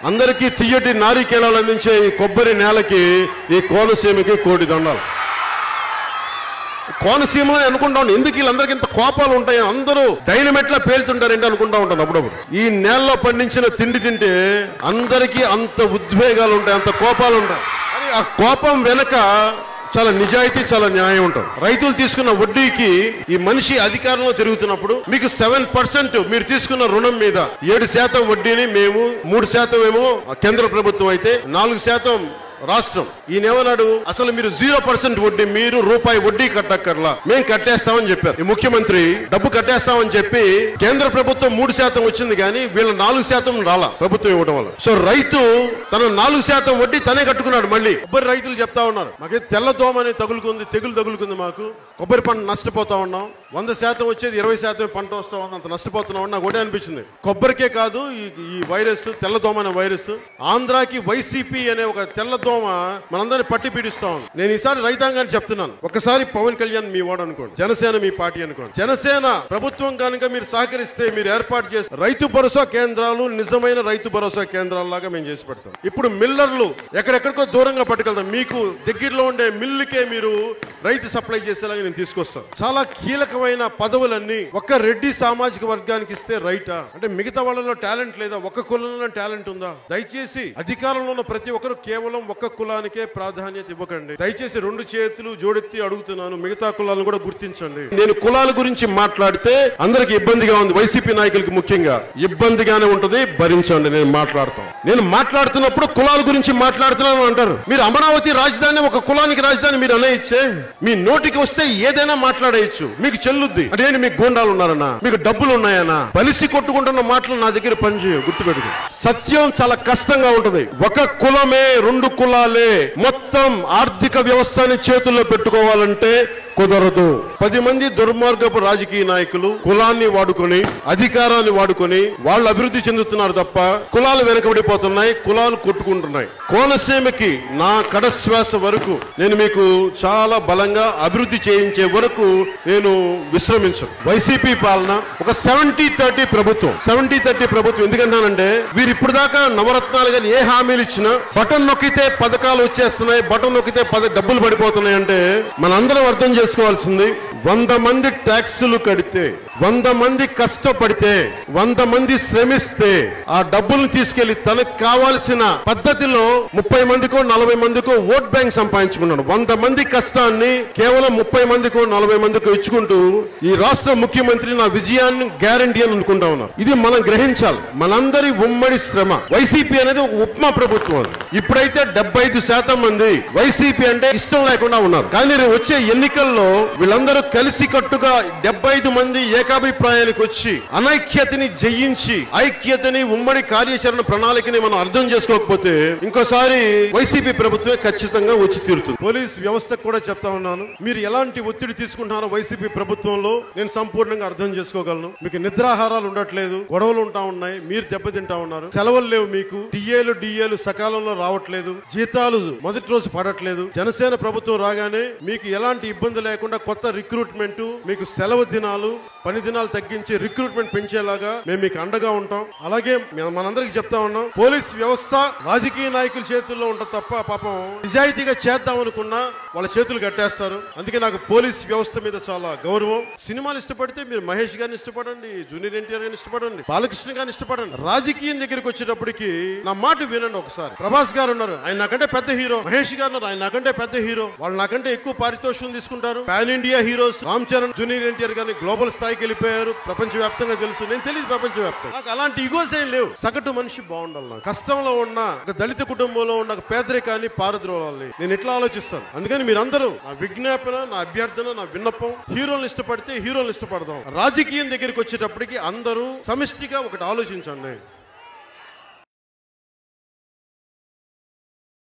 అందరికీ తీయటి నారికేళాలు అందించే ఈ కొబ్బరి నేలకి ఈ కోనసీమకి కోటి దండాలు కోనసీమలో అనుకుంటా ఉంటాను ఎందుకు వీళ్ళందరికీ ఇంత కోపాలు ఉంటాయి అందరూ డైనమెట్లా పేలుతుంటారంటే అనుకుంటా ఉంటాను అప్పుడప్పుడు ఈ నేలలో పండించిన తిండి తింటే అందరికీ అంత ఉద్వేగాలు ఉంటాయి అంత కోపాలు ఉంటాయి కానీ ఆ కోపం వెనక చాలా నిజాయితీ చాలా న్యాయం ఉంటుంది రైతులు తీసుకున్న వడ్డీకి ఈ మనిషి అధికారంలో తిరుగుతున్నప్పుడు మీకు సెవెన్ పర్సెంట్ మీరు తీసుకున్న రుణం మీద ఏడు శాతం వడ్డీని మేము మూడు శాతం ఏమో కేంద్ర ప్రభుత్వం అయితే నాలుగు శాతం రాష్ట్రం ఈయన ఏమన్నాడు అసలు మీరు జీరో పర్సెంట్ వడ్డీ మీరు రూపాయి వడ్డీ కట్టక్కర్లా మేము కట్టేస్తామని చెప్పారు ఈ ముఖ్యమంత్రి డబ్బు కట్టేస్తామని చెప్పి కేంద్ర ప్రభుత్వం మూడు శాతం వచ్చింది కానీ వీళ్ళ నాలుగు శాతం రాలా ప్రభుత్వం ఇవ్వడం వల్ల సో రైతు తన నాలుగు శాతం వడ్డీ తనే కట్టుకున్నాడు మళ్ళీ కొబ్బరి రైతులు చెప్తా ఉన్నారు మాకే తెల్ల దోమ అనేది తగులుకుంది తెగులు తగులుకుంది మాకు కొబ్బరి పంట నష్టపోతా ఉన్నాం వంద శాతం వచ్చేది ఇరవై శాతం పంట వస్తా ఉంది అంత నష్టపోతున్నాం నాకు ఒకటే అనిపించింది కొబ్బరికే కాదు ఈ ఈ వైరస్ తెల్లదోమ అనే వైరస్ ఆంధ్రాకి వైసీపీ అనే ఒక తెల్లదోమ మనందరినీ పట్టి పీడిస్తా ఉంది నేను ఈసారి రైతాంగాన్ని చెప్తున్నాను ఒకసారి పవన్ కళ్యాణ్ మీ వాడు అనుకోండి జనసేన మీ పార్టీ అనుకోండి జనసేన ప్రభుత్వం కనుక మీరు సహకరిస్తే మీరు ఏర్పాటు చేసి రైతు భరోసా కేంద్రాలు నిజమైన రైతు భరోసా కేంద్రాల్లాగా మేము చేసి పెడతాం ఇప్పుడు మిల్లర్లు ఎక్కడెక్కడికో దూరంగా పట్టుకెళ్తాం మీకు దగ్గరలో ఉండే మిల్లుకే మీరు రైతు సప్లై చేసేలాగా నేను తీసుకొస్తాను చాలా కీలకమైన పదవులన్నీ ఒక్క రెడ్డి సామాజిక వర్గానికి ఇస్తే రైటా అంటే మిగతా వాళ్ళలో టాలెంట్ లేదా ఒక్క కులంలో టాలెంట్ ఉందా దయచేసి అధికారంలో ఉన్న ప్రతి ఒక్కరు కేవలం ఒక్క కులానికే ప్రాధాన్యత ఇవ్వకండి దయచేసి రెండు చేతులు జోడెత్తి అడుగుతున్నాను మిగతా కులాలను కూడా గుర్తించండి నేను కులాల గురించి మాట్లాడితే అందరికి ఇబ్బందిగా ఉంది వైసీపీ నాయకులకి ముఖ్యంగా ఇబ్బందిగానే ఉంటది భరించండి నేను మాట్లాడతాం నేను మాట్లాడుతున్నప్పుడు కులాల గురించి మాట్లాడుతున్నాను అంటారు మీరు అమరావతి రాజధాని ఒక కులానికి రాజధాని మీరు అనేయచ్చే మీ నోటికి వస్తే ఏదైనా మాట్లాడేయచ్చు మీకు చెల్లుద్ది అంటే మీకు గూండాలు ఉన్నారన్నా మీకు డబ్బులు ఉన్నాయన్నా బలిసి కొట్టుకుంటున్న మాటలు నా దగ్గర పనిచేయవు గుర్తుపెట్టుకో సత్యం చాలా కష్టంగా ఉంటది ఒక కులమే రెండు కులాలే మొత్తం ఆర్థిక వ్యవస్థని చేతుల్లో పెట్టుకోవాలంటే కుదరదు పది మంది దుర్మార్గపు రాజకీయ నాయకులు కులాన్ని వాడుకొని అధికారాన్ని వాడుకొని వాళ్ళు అభివృద్ధి చెందుతున్నారు తప్ప కులాలు వెనకబడిపోతున్నాయి కులాలు కొట్టుకుంటున్నాయి కోనసీమకి నా కడశ్వాస వరకు నేను మీకు చాలా బలంగా అభివృద్ధి చేయించే వరకు నేను విశ్రమించను వైసీపీ పాలన ఒక సెవెంటీ థర్టీ ప్రభుత్వం సెవెంటీ థర్టీ ప్రభుత్వం ఎందుకంటానంటే వీరు ఇప్పుడు దాకా నవరత్నాలు కానీ ఏ హామీలు ఇచ్చినా బటన్ నొక్కితే పథకాలు వచ్చేస్తున్నాయి బటన్ నొక్కితే పద డబ్బులు పడిపోతున్నాయి అంటే మనందరం అర్థం చేసుకోవాల్సింది వంద మంది ట్యాక్సులు కడితే వంద మంది కష్టపడితే వంద మంది శ్రమిస్తే ఆ డబ్బుల్ని తీసుకెళ్లి తనకు కావాల్సిన పద్ధతిలో ముప్పై మందికో నలభై మందికో ఓట్ బ్యాంక్ సంపాదించుకున్నాడు వంద మంది కష్టాన్ని కేవలం ముప్పై మందికో నలభై మందికో ఇచ్చుకుంటూ ఈ రాష్ట్ర ముఖ్యమంత్రి నా విజయాన్ని గ్యారంటీ అని అనుకుంటా ఉన్నారు ఇది మనం గ్రహించాలి మనందరి ఉమ్మడి శ్రమ వైసీపీ అనేది ఒక ఉప్మా ప్రభుత్వం అది. ఇప్పుడైతే డెబ్బై ఐదు శాతం మంది వైసీపీ అంటే ఇష్టం లేకుండా ఉన్నారు కానీ రేపు వచ్చే ఎన్నికల్లో వీళ్ళందరూ కలిసి కట్టుగా డెబ్బై ఐదు మంది ఏకాభిప్రాయానికి వచ్చి అనైక్యతని జయించి ఐక్యతని ఉమ్మడి కార్యాచరణ ప్రణాళికని మనం అర్థం చేసుకోకపోతే ఇంకోసారి వైసీపీ ప్రభుత్వమే ఖచ్చితంగా వచ్చి తీరుతుంది పోలీస్ వ్యవస్థకు కూడా చెప్తా ఉన్నాను మీరు ఎలాంటి ఒత్తిడి తీసుకుంటున్నారో వైసీపీ ప్రభుత్వంలో నేను సంపూర్ణంగా అర్థం చేసుకోగలను మీకు నిద్రాహారాలు ఉండట్లేదు గొడవలు ఉంటా ఉన్నాయి మీరు దెబ్బతింటా ఉన్నారు సెలవులు లేవు మీకు టీఏలు డిఏలు సకాలంలో రావట్లేదు జీతాలు మొదటి రోజు పడట్లేదు జనసేన ప్రభుత్వం రాగానే మీకు ఎలాంటి ఇబ్బంది లేకుండా కొత్త రిక్రూట్మెంట్ మీకు సెలవు దినాలు పని దినాలు తగ్గించి రిక్రూట్మెంట్ పెంచేలాగా మేము మీకు అండగా ఉంటాం అలాగే మేము మనందరికి చెప్తా ఉన్నాం పోలీస్ వ్యవస్థ రాజకీయ నాయకుల చేతుల్లో ఉంటుంది తప్ప పాపం నిజాయితీగా చేద్దాం అనుకున్నా వాళ్ళ చేతులు కట్టేస్తారు అందుకే నాకు పోలీస్ వ్యవస్థ మీద చాలా గౌరవం సినిమాలు ఇష్టపడితే మీరు మహేష్ గారిని ఇష్టపడండి జూనియర్ ఎన్టీఆర్ గారిని ఇష్టపడండి బాలకృష్ణ గారిని ఇష్టపడండి రాజకీయం దగ్గరికి వచ్చేటప్పటికి నా మాట వినండి ఒకసారి ప్రభాస్ గారు ఉన్నారు ఆయన నాకంటే పెద్ద హీరో మహేష్ గారు ఉన్నారు ఆయన నాకంటే పెద్ద హీరో వాళ్ళు నాకంటే ఎక్కువ పారితోషికం తీసుకుంటారు pan India heroes Ram Charan junior NTR గారిని గ్లోబల్ స్థాయికి వెళ్ళిపోయారు ప్రపంచ వ్యాప్తంగా తెలుసు నేను తెలియదు ప్రపంచ వ్యాప్తంగా నాకు అలాంటి ఈగోస్ ఏం లేవు సగటు మనిషి బాగుండాలి నాకు కష్టంలో ఉన్న ఒక దళిత కుటుంబంలో ఉన్న ఒక పేదరికాన్ని పారద్రోలాలి నేను ఇట్లా ఆలోచిస్తాను అందుకని మీరందరూ నా విజ్ఞాపన నా అభ్యర్థన నా విన్నపం హీరోలను ఇష్టపడితే హీరోలను ఇష్టపడదాం రాజకీయం దగ్గరికి వచ్చేటప్పటికి అందరూ సమిష్టిగా ఒకటి ఆలోచించండి